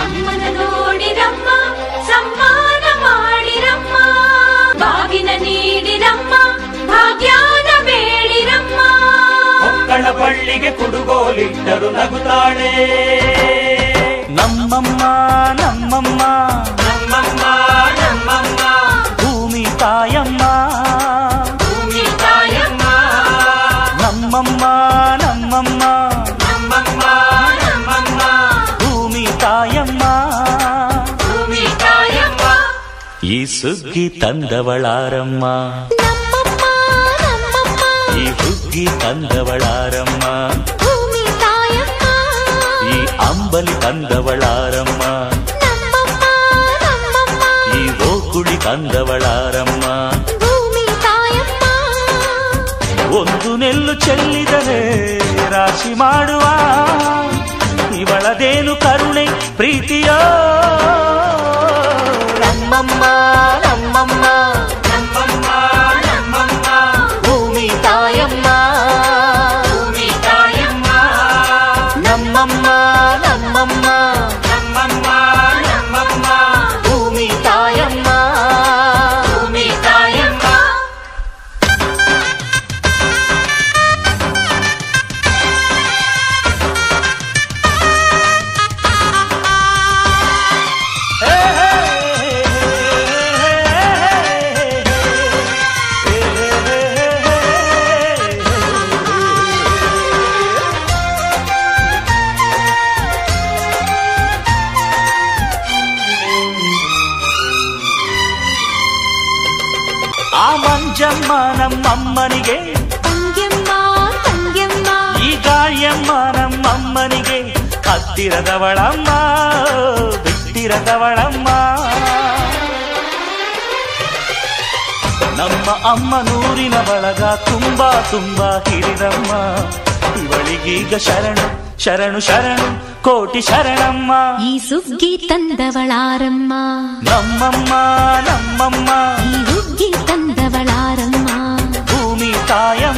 ಅಮ್ಮನ ನೋಡಿರಮ್ಮ ಸಮ್ಮಾನ ಮಾಡಿರಮ್ಮ ಬಾಗಿನ ನೀಡಿರಮ್ಮ ಭಾಗ್ಯಾನ ಬೇಡಿರಮ್ಮ ಮಕ್ಕಳ ಬಳ್ಳಿಗೆ ಕುಡುಗೋಲಿಟ್ಟರು ನಗುತ್ತಾಳೆ ನಮ್ಮಮ್ಮ ನಮ್ಮಮ್ಮ ನಮ್ಮಮ್ಮ ನಮ್ಮಮ್ಮ ಭೂಮಿ ತಾಯಮ್ಮ ಭೂಮಿ ತಾಯಮ್ಮ ನಮ್ಮಮ್ಮ ನಮ್ಮಮ್ಮ ನಮ್ಮಮ್ಮ ನಮ್ಮಮ್ಮ ಭೂಮಿ ತಾಯಮ್ಮ ಭೂಮಿ ತಾಯಮ್ಮ ಈ ಸುಗ್ಗಿ ತಂದವಳಾರಮ್ಮ ನಮ್ಮಮ್ಮ ನಮ್ಮಮ್ಮ ಈ ಹುಗ್ಗಿ ತಂದವಳಾರಮ್ಮ ಭೂಮಿ ತಾಯಮ್ಮ ಈ ಅಂಬಲಿ ತಂದವಳಾರಮ್ಮ ನಮ್ಮಮ್ಮ ನಮ್ಮಮ್ಮ ಈ ಓಕುಳಿ ತಂದವಳಾರಮ್ಮ ಭೂಮಿ ತಾಯಮ್ಮ ಒಂದು ನೆಲ್ಲು ಚೆಲ್ಲಿದರೆ ರಾಶಿ ಮಾಡುವ ಇವಳದೇನು ಕರುಣೆ ಪ್ರೀತಿಯೋ ನಮ್ಮಮ್ಮ ನಮ್ಮಮ್ಮ ನಮ್ಮಮ್ಮ ನಮ್ಮಮ್ಮ ಭೂಮಿ ತಾಯಮ್ಮ ಭೂಮಿ ತಾಯಮ್ಮ ನಮ್ಮಮ್ಮ ನಮ್ಮಮ್ಮ ನಮ್ಮಮ್ಮ ನಮ್ಮಮ್ಮ ಭೂಮಿ ತಾಯಮ್ಮ ಭೂಮಿ ತಾಯಮ್ಮ ಆ ಮಂಜಮ್ಮ ನಮ್ಮಮ್ಮನಿಗೆ ತಂಗ್ಯಮ್ಮ ತಂಗ್ಯಮ್ಮ ಈ ಗಾಯಮ್ಮ ನಮ್ಮಮ್ಮನಿಗೆ ಹತ್ತಿರದವಳಮ್ಮ ಬಿಟ್ಟಿರದವಳಮ್ಮ ನಮ್ಮ ಅಮ್ಮ ನೂರಿನ ಬಳಗ ತುಂಬಾ ತುಂಬಾ ಹಿರಿದಮ್ಮ ಇವಳಿಗೀಗ ಶರಣು ಶರಣು ಶರಣು ಕೋಟಿ ಶರಣಮ್ಮ ಈ ಸುಗ್ಗಿ ತಂದವಳಾರಮ್ಮ ನಮ್ಮಮ್ಮ ನಮ್ಮಮ್ಮ ಈ ಹುಗ್ಗಿ ತಂದವಳಾರಮ್ಮ ಭೂಮಿ ತಾಯ